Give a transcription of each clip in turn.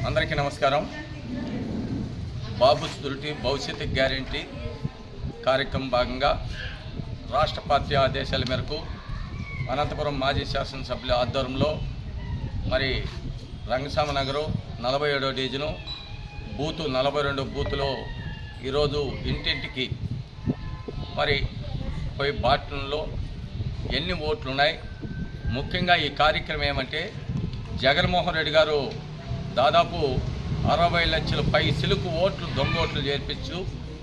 అందరికీ నమస్కారం బాబు స్తుల్టి భవిష్యత్తు గ్యారంటీ కార్యక్రమం భాగంగా రాష్ట్ర పార్టీ ఆదేశాల మేరకు అనంతపురం మాజీ శాసనసభ్యుల ఆధ్వర్యంలో మరి రంగసామ నగరు నలభై ఏడో డివిజను బూతు నలభై రెండు బూతులో ఈరోజు ఇంటింటికి మరి పోయి బాటంలో ఎన్ని ఓట్లు ఉన్నాయి ముఖ్యంగా ఈ కార్యక్రమం ఏమంటే జగన్మోహన్ రెడ్డి గారు దాదాపు అరవై లక్షల పై సిలుకు ఓట్లు దొంగ ఓట్లు చేర్పించు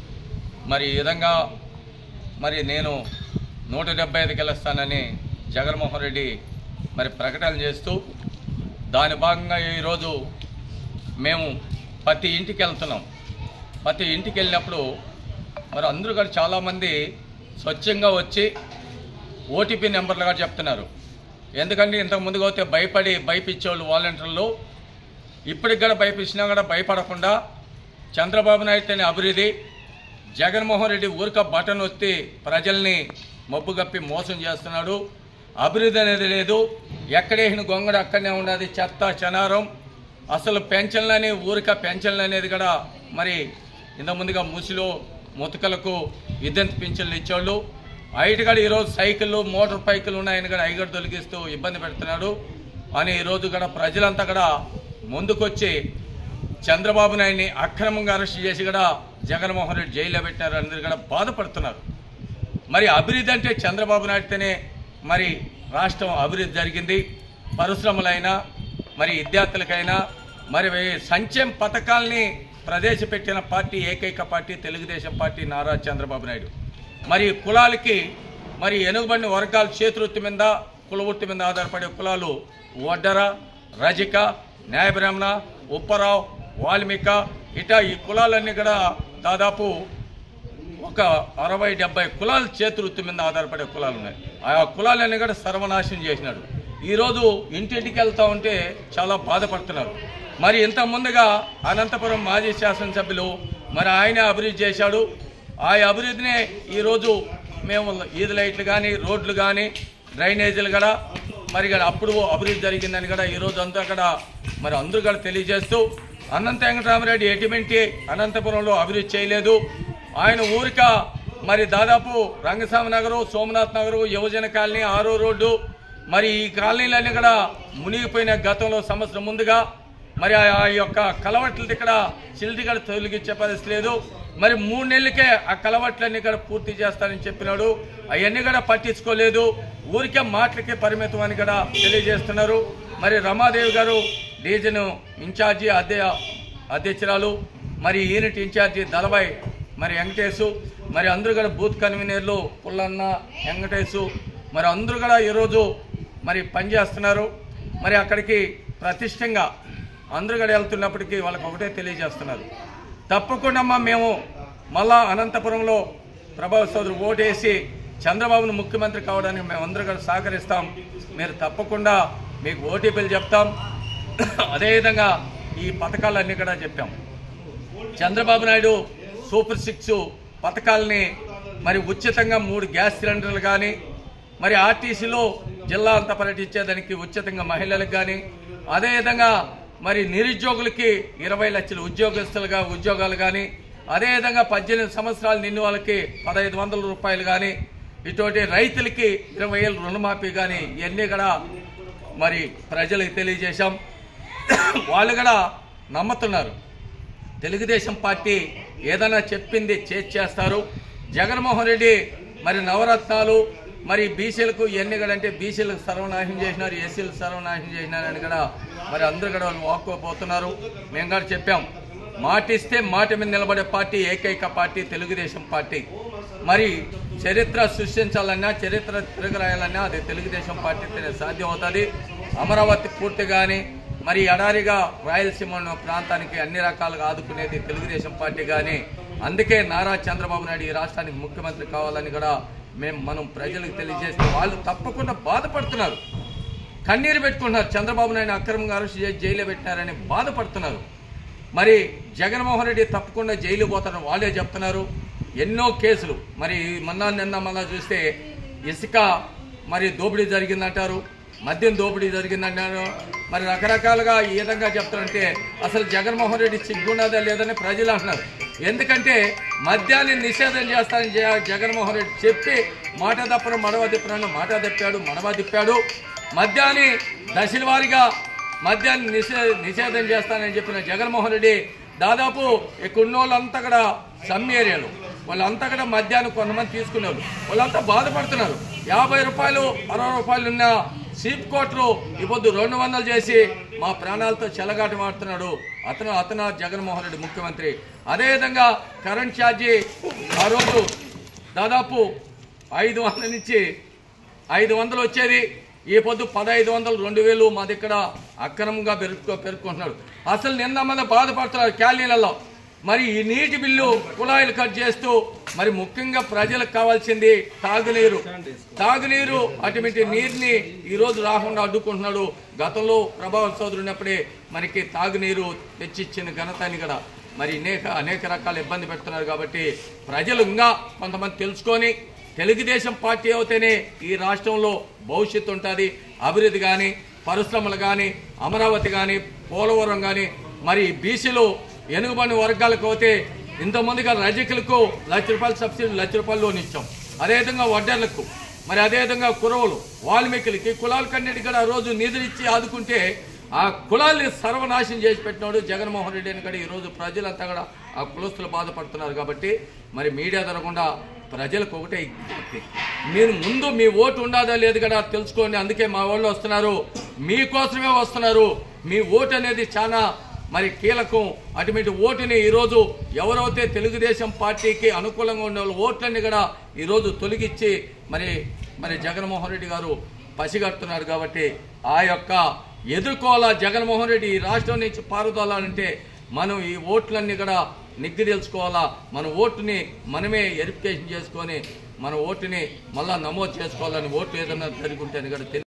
మరి ఈ విధంగా మరి నేను నూట డెబ్బై ఐదు గెలుస్తానని జగన్మోహన్ రెడ్డి మరి ప్రకటన చేస్తూ దాని భాగంగా ఈరోజు మేము ప్రతి ఇంటికి వెళ్తున్నాం ప్రతి ఇంటికి వెళ్ళినప్పుడు మరి అందరూ కూడా చాలామంది స్వచ్ఛంగా వచ్చి ఓటీపీ నెంబర్లు కూడా చెప్తున్నారు ఎందుకంటే ఇంతకు ముందుకు పోతే భయపడి భయపించేవాళ్ళు వాలంటీర్లు ఇప్పటికి కూడా భయపించినా కూడా భయపడకుండా చంద్రబాబు నాయుడుతోనే అభివృద్ధి జగన్మోహన్ రెడ్డి ఊరిక బటన్ వస్తే ప్రజల్ని మబ్బు కప్పి మోసం చేస్తున్నాడు అభివృద్ధి అనేది లేదు ఎక్కడేసిన గొంగడ అక్కడనే ఉన్నది చెత్త చనారం అసలు పెన్షన్లని ఊరిక పెన్షన్లు అనేది కూడా మరి ఇంత ముందుగా ముసిలో ముతకలకు విద్యంత పింఛన్లు ఇచ్చేవాళ్ళు ఐటుగాడు ఈరోజు సైకిళ్ళు మోటార్ బైకులు ఉన్నాయని కూడా ఐగడు తొలగిస్తూ ఇబ్బంది పెడుతున్నాడు అని ఈరోజు కూడా ప్రజలంతా కూడా ముందుకొచ్చి చంద్రబాబు నాయుడిని అక్రమంగా అరెస్ట్ చేసి కూడా జగన్మోహన్ రెడ్డి జైల్లో పెట్టారు అందరు కూడా బాధపడుతున్నారు మరి అభివృద్ధి అంటే చంద్రబాబు నాయుడుతోనే మరి రాష్ట్రం అభివృద్ధి జరిగింది పరిశ్రమలైనా మరి విద్యార్థులకైనా మరి సంక్షేమ పథకాల్ని ప్రవేశపెట్టిన పార్టీ ఏకైక పార్టీ తెలుగుదేశం పార్టీ నారా చంద్రబాబు నాయుడు మరి కులాలకి మరి ఎనుగుబడిన వర్గాల చేతివృత్తి మీద కులవృత్తి మీద ఆధారపడే కులాలు వడ్డర రజిక న్యాయబ్రాహ్మణ ఉప్పరావు వాల్మీక ఇటా ఈ కులాలన్నీ కూడా దాదాపు ఒక అరవై డెబ్బై కులాల చేతివృత్తి మీద ఆధారపడే కులాలు ఉన్నాయి ఆ కులాలన్నీ కూడా సర్వనాశనం చేసినాడు ఈరోజు ఇంటింటికి వెళ్తా ఉంటే చాలా బాధపడుతున్నారు మరి ఇంత ముందుగా అనంతపురం మాజీ శాసనసభ్యులు మరి ఆయన అభివృద్ధి చేశాడు ఆ అభివృద్ధినే ఈరోజు మేము ఈద్ లైట్లు కానీ రోడ్లు కానీ డ్రైనేజీలు కూడా మరి ఇక్కడ అప్పుడు అభివృద్ధి జరిగిందని కూడా ఈరోజు అంతా కూడా మరి అందరూ కూడా తెలియజేస్తూ అనంత వెంకటరామరెడ్డి ఎటువంటి అనంతపురంలో అభివృద్ధి చేయలేదు ఆయన ఊరిక మరి దాదాపు రంగస్వామి నగరు సోమనాథ్ నగరు యువజన కాలనీ ఆరో రోడ్డు మరి ఈ కాలనీలన్నీ కూడా మునిగిపోయిన గతంలో సంవత్సరం ముందుగా మరి ఆ ఆ యొక్క కలవట్లు ఇక్కడ చిల్ది కూడా తొలగించే పరిస్థితి లేదు మరి మూడు నెలలకే ఆ కలవట్లన్నీ కూడా పూర్తి చేస్తానని చెప్పినాడు అవన్నీ కూడా పట్టించుకోలేదు ఊరికే మాటలకే పరిమితం అని కూడా తెలియజేస్తున్నారు మరి రమాదేవి గారు డివిజన్ ఇన్ఛార్జి అధ్య అధ్యక్షురాలు మరి యూనిట్ ఇన్ఛార్జి దళబాయ్ మరి వెంకటేశు మరి అందరూ కూడా బూత్ కన్వీనర్లు పుల్లన్న వెంకటేశు మరి అందరూ కూడా ఈరోజు మరి పనిచేస్తున్నారు మరి అక్కడికి ప్రతిష్టంగా అందరూ కూడా వెళ్తున్నప్పటికీ వాళ్ళకి ఒకటే తెలియజేస్తున్నారు తప్పకుండా అమ్మా మేము మళ్ళా అనంతపురంలో ప్రభావ సోదరు ఓటేసి చంద్రబాబును ముఖ్యమంత్రి కావడానికి మేము అందరూ కూడా సహకరిస్తాం మీరు తప్పకుండా మీకు ఓటీపీలు చెప్తాం అదేవిధంగా ఈ పథకాలన్నీ కూడా చెప్పాం చంద్రబాబు నాయుడు సూపర్ సిక్స్ పథకాలని మరి ఉచితంగా మూడు గ్యాస్ సిలిండర్లు కానీ మరి ఆర్టీసీలో జిల్లా అంతా పర్యటించేదానికి ఉచితంగా మహిళలకు కానీ అదేవిధంగా మరి నిరుద్యోగులకి ఇరవై లక్షల ఉద్యోగస్తులుగా ఉద్యోగాలు కానీ అదేవిధంగా పద్దెనిమిది సంవత్సరాలు నిండి వాళ్ళకి పదహైదు వందల రూపాయలు కానీ ఇటువంటి రైతులకి ఇరవై ఏళ్ళు రుణమాఫీ కానీ ఇవన్నీ కూడా మరి ప్రజలకు తెలియజేశాం వాళ్ళు కూడా నమ్ముతున్నారు తెలుగుదేశం పార్టీ ఏదైనా చెప్పింది చేసి చేస్తారు జగన్మోహన్ రెడ్డి మరి నవరత్నాలు మరి బీసీలకు ఇవన్నీ కూడా అంటే బీసీలకు సర్వనాశనం చేసినారు ఎస్సీలకు సర్వనాశనం చేసినారని కూడా మరి అందరూ కూడా వాళ్ళు వాక్కోపోతున్నారు మేము కూడా చెప్పాం మాటిస్తే మాట మీద నిలబడే పార్టీ ఏకైక పార్టీ తెలుగుదేశం పార్టీ మరి చరిత్ర సృష్టించాలన్నా చరిత్ర తిరగరాయాలన్నా అది తెలుగుదేశం పార్టీతోనే సాధ్యం అవుతుంది అమరావతి పూర్తి కానీ మరి ఎడారిగా రాయలసీమ ఉన్న ప్రాంతానికి అన్ని రకాలుగా ఆదుకునేది తెలుగుదేశం పార్టీ కానీ అందుకే నారా చంద్రబాబు నాయుడు ఈ రాష్ట్రానికి ముఖ్యమంత్రి కావాలని కూడా మేము మనం ప్రజలకు తెలియజేస్తే వాళ్ళు తప్పకుండా బాధపడుతున్నారు కన్నీరు పెట్టుకుంటున్నారు చంద్రబాబు నాయుడు అక్రమంగా అరెస్ట్ చేసి జైల్లో పెట్టినారని బాధపడుతున్నారు మరి జగన్మోహన్ రెడ్డి తప్పకుండా జైలు పోతారని వాళ్ళే చెప్తున్నారు ఎన్నో కేసులు మరి మొన్న నిన్న మళ్ళా చూస్తే ఇసుక మరి దోపిడీ జరిగిందంటారు మద్యం దోపిడీ జరిగిందన్నారు మరి రకరకాలుగా ఈ విధంగా చెప్తారంటే అసలు జగన్మోహన్ రెడ్డి సిగ్గున్నదా లేదని ప్రజలు అంటున్నారు ఎందుకంటే మద్యాన్ని నిషేధం చేస్తానని జ- జగన్మోహన్ రెడ్డి చెప్పి మాట తప్పను మడవ తిప్పనని మాట తిప్పాడు మడవ తిప్పాడు మద్యాన్ని దశల వారీగా మద్యాన్ని నిషే నిషేధం చేస్తానని చెప్పిన జగన్మోహన్ రెడ్డి దాదాపు ఇక్కడ ఉన్న వాళ్ళంతా కూడా సమ్ ఏరియాలు వాళ్ళంతా కూడా మద్యాన్ని కొంతమంది తీసుకున్నారు వాళ్ళంతా బాధపడుతున్నారు యాభై రూపాయలు అరవై రూపాయలు ఉన్న సీప్ కోట్లు ఇప్పుడు రెండు వందలు చేసి మా ప్రాణాలతో చెలగాట మాడుతున్నాడు అతను అతను జగన్మోహన్ రెడ్డి ముఖ్యమంత్రి అదేవిధంగా కరెంట్ ఛార్జీ ఆ రోజు దాదాపు ఐదు వందల నుంచి ఐదు వందలు వచ్చేది ఈ పొద్దు పదహైదు వందలు రెండు వేలు మా దగ్గర అక్రమంగా పెరుక్కో పెరుక్కుంటున్నాడు అసలు నిన్న మన బాధపడుతున్నారు క్యాలీలలో మరి ఈ నీటి బిల్లు కుళాయిలు కట్ చేస్తూ మరి ముఖ్యంగా ప్రజలకు కావాల్సింది తాగునీరు తాగునీరు అటువంటి నీరుని ఈ రోజు రాకుండా అడ్డుకుంటున్నాడు గతంలో ప్రభావం సోదరు ఉన్నప్పుడే మనకి తాగునీరు తెచ్చిచ్చిన ఘనత అని కూడా మరి అనేక అనేక రకాల ఇబ్బంది పెడుతున్నారు కాబట్టి ప్రజలు ఇంకా కొంతమంది తెలుసుకొని తెలుగుదేశం పార్టీ అయితేనే ఈ రాష్ట్రంలో భవిష్యత్తు ఉంటుంది అభివృద్ధి కానీ పరిశ్రమలు కానీ అమరావతి కానీ పోలవరం కానీ మరి బీసీలు ఎనుగుబడి వర్గాలకు పోతే ఇంతమందిగా రజకులకు లక్ష రూపాయల సబ్సిడీ లక్ష రూపాయలు లోన్ ఇచ్చాం అదేవిధంగా వడ్డర్లకు మరి అదేవిధంగా కురవలు వాల్మీకులకి కులాల కన్నిటి కూడా రోజు నిధులు ఇచ్చి ఆదుకుంటే ఆ కులాల్ని సర్వనాశనం చేసి పెట్టినాడు జగన్మోహన్ రెడ్డి అని కూడా ఈరోజు ప్రజలంతా కూడా ఆ కులస్తులు బాధపడుతున్నారు కాబట్టి మరి మీడియా జరగకుండా ప్రజలకు ఒకటే విజ్ఞప్తి. మీరు ముందు మీ ఓటు ఉండదా లేదు కదా తెలుసుకోండి అందుకే మా వాళ్ళు వస్తున్నారు మీకోసమే వస్తున్నారు మీ ఓటు అనేది చాలా మరి కీలకం అటువంటి ఓటుని ఈరోజు ఎవరైతే తెలుగుదేశం పార్టీకి అనుకూలంగా ఉన్న వాళ్ళ ఓట్లన్నీ కూడా ఈరోజు తొలగించి మరి మరి జగన్మోహన్ రెడ్డి గారు పసిగడుతున్నారు కాబట్టి ఆ యొక్క ఎదుర్కోవాలా జగన్మోహన్ రెడ్డి ఈ రాష్ట్రం నుంచి పారుదోలాలంటే మనం ఈ ఓట్లన్నీ కూడా నిగ్గు తెలుసుకోవాలా మన ఓటుని మనమే వెరిఫికేషన్ చేసుకొని మన ఓటుని మళ్ళా నమోదు చేసుకోవాలని ఓటు ఏదన్నా జరుగుంటే అని కూడా తెలి-